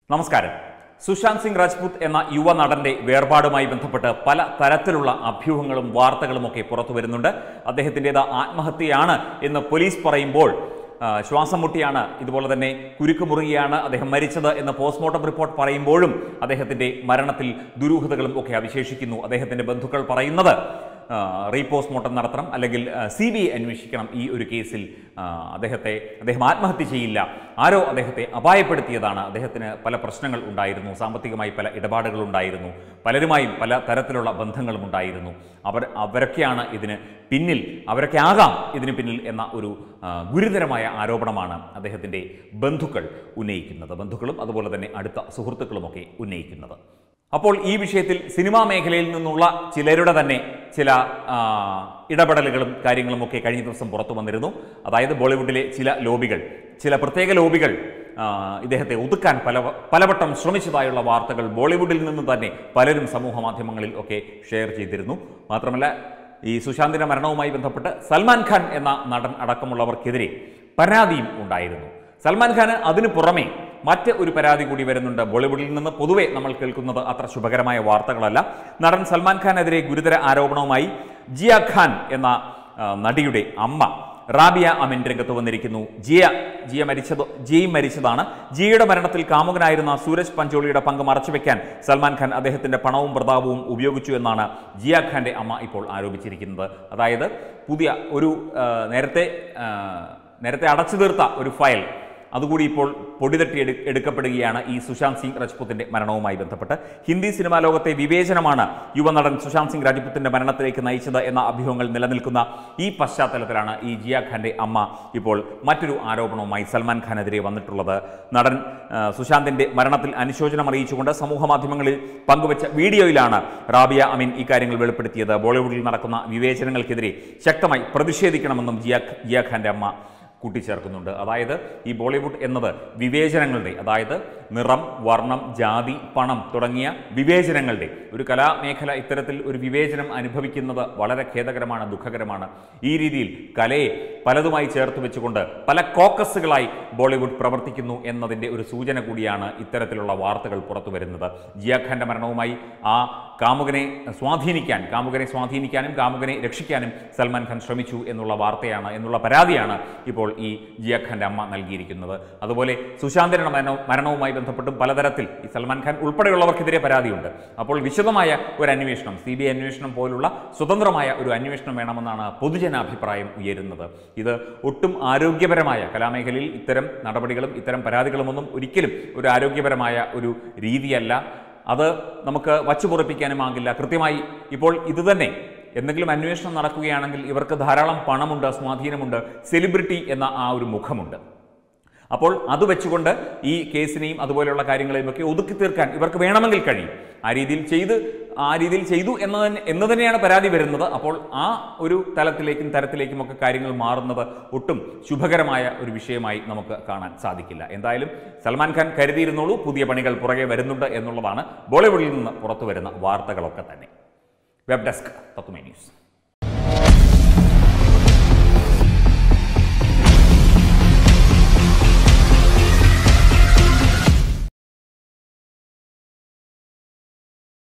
നമസ്കാരം സുശാന്ത് സിംഗ് രാജ്പുത് എന്ന യുവ നടന്റെ വേർപാടുമായി ബന്ധപ്പെട്ട് പല തരത്തിലുള്ള അഭ്യൂഹങ്ങളും വാർത്തകളും ഒക്കെ പുറത്തു വരുന്നുണ്ട് അദ്ദേഹത്തിൻ്റെത് ആത്മഹത്യയാണ് എന്ന് പോലീസ് പറയുമ്പോൾ ആ, ശ്വാസം മുട്ടിയാണ് ഇതുപോലെ തന്നെ കുരുക്ക് മുറുകിയാണ് അദ്ദേഹം മരിച്ചത് എന്ന് പോസ്റ്റ്മോർട്ടം റിപ്പോർട്ട് പറയുമ്പോഴും അദ്ദേഹത്തിന്റെ മരണത്തിൽ ദുരൂഹതകളും ഒക്കെ അവശേഷിക്കുന്നു അദ്ദേഹത്തിന്റെ ബന്ധുക്കൾ പറയുന്നത് ആ, റീപോസ്റ്റ്മോർട്ടം നടത്തണം അല്ലെങ്കിൽ സി ബി ഐ അന്വേഷിക്കണം ഈ ഒരു കേസിൽ ആ, അദ്ദേഹത്തെ അദ്ദേഹം ആത്മഹത്യ ചെയ്യില്ല ആരോ അദ്ദേഹത്തെ അപായപ്പെടുത്തിയതാണ് അദ്ദേഹത്തിന് പല പ്രശ്നങ്ങൾ ഉണ്ടായിരുന്നു സാമ്പത്തികമായി പല ഇടപാടുകൾ ഉണ്ടായിരുന്നു പലരുമായും പല തരത്തിലുള്ള ബന്ധങ്ങളും ഉണ്ടായിരുന്നു അവർ അവരൊക്കെയാണ് ഇതിന് പിന്നിൽ അവരൊക്കെ ആകാം ഇതിന് പിന്നിൽ എന്ന ഒരു ആ, ഗുരുതരമായ ആരോപണമാണ് അദ്ദേഹത്തിൻ്റെ ബന്ധുക്കൾ ഉന്നയിക്കുന്നത് ബന്ധുക്കളും അതുപോലെ തന്നെ അടുത്ത സുഹൃത്തുക്കളുമൊക്കെ ഉന്നയിക്കുന്നത് അപ്പോൾ ഈ വിഷയത്തിൽ സിനിമാ മേഖലയിൽ നിന്നുള്ള ചിലരുടെ തന്നെ ചില ആ, ഇടപെടലുകളും കാര്യങ്ങളും ഒക്കെ കഴിഞ്ഞ ദിവസം പുറത്തു വന്നിരുന്നു അതായത് ബോളിവുഡിലെ ചില ലോബികൾ ചില പ്രത്യേക ലോബികൾ ആ, ഇദ്ദേഹത്തെ ഒതുക്കാൻ പല പലവട്ടം ശ്രമിച്ചതായുള്ള വാർത്തകൾ ബോളിവുഡിൽ നിന്ന് തന്നെ പലരും സമൂഹ മാധ്യമങ്ങളിൽ ഒക്കെ ഷെയർ ചെയ്തിരുന്നു മാത്രമല്ല ഈ സുശാന്തിന്റെ മരണവുമായി ബന്ധപ്പെട്ട് സൽമാൻ ഖാൻ എന്ന നടൻ അടക്കമുള്ളവർക്കെതിരെ പരാതിയും ഉണ്ടായിരുന്നു സൽമാൻ ഖാന് അതിനു പുറമെ മറ്റ് ഒരു പരാതി കൂടി വരുന്നുണ്ട് ബോളിവുഡിൽ നിന്ന് പൊതുവെ നമ്മൾ കേൾക്കുന്നത് അത്ര ശുഭകരമായ വാർത്തകളല്ല നടൻ സൽമാൻ ഖാനെതിരെ ഗുരുതര ആരോപണവുമായി ജിയ ഖാൻ എന്ന ആ, നടിയുടെ അമ്മ റാബിയ അമിൻ രംഗത്ത് വന്നിരിക്കുന്നു ജിയ ജിയ മരിച്ചത് ജിയയും മരിച്ചതാണ് ജിയയുടെ മരണത്തിൽ കാമുകനായിരുന്ന സൂരജ് പഞ്ചോളിയുടെ പങ്ക് മറച്ചുവെക്കാൻ സൽമാൻ ഖാൻ അദ്ദേഹത്തിന്റെ പണവും പ്രതാപവും ഉപയോഗിച്ചു എന്നാണ് ജിയ ഖാന്റെ അമ്മ ഇപ്പോൾ ആരോപിച്ചിരിക്കുന്നത് അതായത് പുതിയ ഒരു ആ, നേരത്തെ ആ, നേരത്തെ അടച്ചു തീർത്ത ഒരു ഫയൽ അതുകൂടി ഇപ്പോൾ പൊടിതട്ടി എടു എടുക്കപ്പെടുകയാണ് ഈ സുശാന്ത് സിംഗ് രജ്പുത്തിന്റെ മരണവുമായി ബന്ധപ്പെട്ട് ഹിന്ദി സിനിമാ ലോകത്തെ വിവേചനമാണ് യുവനടൻ സുശാന്ത് സിംഗ് രാജ്പുത്തിന്റെ മരണത്തിലേക്ക് നയിച്ചത് എന്ന അഭ്യൂഹങ്ങൾ നിലനിൽക്കുന്ന ഈ പശ്ചാത്തലത്തിലാണ് ഈ ജിയ ഖാന്റെ അമ്മ ഇപ്പോൾ മറ്റൊരു ആരോപണവുമായി സൽമാൻ ഖാനെതിരെ വന്നിട്ടുള്ളത് നടൻ ആ, സുശാന്തിന്റെ മരണത്തിൽ അനുശോചനം അറിയിച്ചുകൊണ്ട് സമൂഹ മാധ്യമങ്ങളിൽ പങ്കുവച്ച വീഡിയോയിലാണ് റാബിയ അമീൻ ഇക്കാര്യങ്ങൾ വെളിപ്പെടുത്തിയത് ബോളിവുഡിൽ നടക്കുന്ന വിവേചനങ്ങൾക്കെതിരെ ശക്തമായി പ്രതിഷേധിക്കണമെന്നും ജിയ ജിയ ഖാന്റെ അമ്മ കൂട്ടിച്ചേർക്കുന്നുണ്ട് അതായത് ഈ ബോളിവുഡ് എന്നത് വിവേചനങ്ങളുടെ അതായത് നിറം വർണ്ണം ജാതി പണം തുടങ്ങിയ വിവേചനങ്ങളുടെ ഒരു കലാമേഖല ഇത്തരത്തിൽ ഒരു വിവേചനം അനുഭവിക്കുന്നത് വളരെ ഖേദകരമാണ് ദുഃഖകരമാണ് ഈ രീതിയിൽ കലയെ പലതുമായി ചേർത്ത് വെച്ചുകൊണ്ട് പല കോക്കസുകളായി ബോളിവുഡ് പ്രവർത്തിക്കുന്നു എന്നതിൻ്റെ ഒരു സൂചന കൂടിയാണ് ഇത്തരത്തിലുള്ള വാർത്തകൾ പുറത്തു വരുന്നത് ജിയ ഖാന്റെ മരണവുമായി ആ കാമുകനെ സ്വാധീനിക്കാൻ കാമുകനെ സ്വാധീനിക്കാനും കാമുകനെ രക്ഷിക്കാനും സൽമാൻ ഖാൻ ശ്രമിച്ചു എന്നുള്ള വാർത്തയാണ് എന്നുള്ള പരാതിയാണ് ഇപ്പോൾ ഈ ജിയ ഖാന്റെ അമ്മ നൽകിയിരിക്കുന്നത് അതുപോലെ സുശാന്തിന്റെ മരണവും മരണവുമായി ബന്ധപ്പെട്ടും പലതരത്തിൽ ഈ സൽമാൻ ഖാൻ ഉൾപ്പെടെയുള്ളവർക്കെതിരെ പരാതിയുണ്ട് അപ്പോൾ വിശദമായ ഒരു അന്വേഷണം സി ബി ഐ അന്വേഷണം പോലുള്ള സ്വതന്ത്രമായ ഒരു അന്വേഷണം വേണമെന്നാണ് പൊതുജനാഭിപ്രായം ഉയരുന്നത് ഇത് ഒട്ടും ആരോഗ്യപരമായ കലാമേഖലയിൽ ഇത്തരം നടപടികളും ഇത്തരം പരാതികളുമൊന്നും ഒരിക്കലും ഒരു ആരോഗ്യപരമായ ഒരു രീതിയല്ല അത് നമുക്ക് വച്ചുപുറപ്പിക്കാനുമാകില്ല കൃത്യമായി ഇപ്പോൾ ഇത് തന്നെ എന്തെങ്കിലും അന്വേഷണം നടക്കുകയാണെങ്കിൽ ഇവർക്ക് ധാരാളം പണമുണ്ട് സ്വാധീനമുണ്ട് സെലിബ്രിറ്റി എന്ന ആ ഒരു മുഖമുണ്ട് അപ്പോൾ അത് വെച്ചുകൊണ്ട് ഈ കേസിനെയും അതുപോലെയുള്ള കാര്യങ്ങളെയും ഒക്കെ ഒതുക്കി തീർക്കാൻ ഇവർക്ക് വേണമെങ്കിൽ കഴിയും ആ രീതിയിൽ ചെയ്ത് ആ രീതിയിൽ ചെയ്തു എന്ന് തന്നെ എന്ന് തന്നെയാണ് പരാതി വരുന്നത് അപ്പോൾ ആ ഒരു തലത്തിലേക്കും തരത്തിലേക്കും ഒക്കെ കാര്യങ്ങൾ മാറുന്നത് ഒട്ടും ശുഭകരമായ ഒരു വിഷയമായി നമുക്ക് കാണാൻ സാധിക്കില്ല എന്തായാലും സൽമാൻ ഖാൻ കരുതിയിരുന്നുള്ളൂ പുതിയ പണികൾ പുറകെ വരുന്നുണ്ട് എന്നുള്ളതാണ് ബോളിവുഡിൽ നിന്ന് പുറത്തു വരുന്ന വാർത്തകളൊക്കെ തന്നെ വെബ് ഡെസ്ക് തത്തുമേ ന്യൂസ്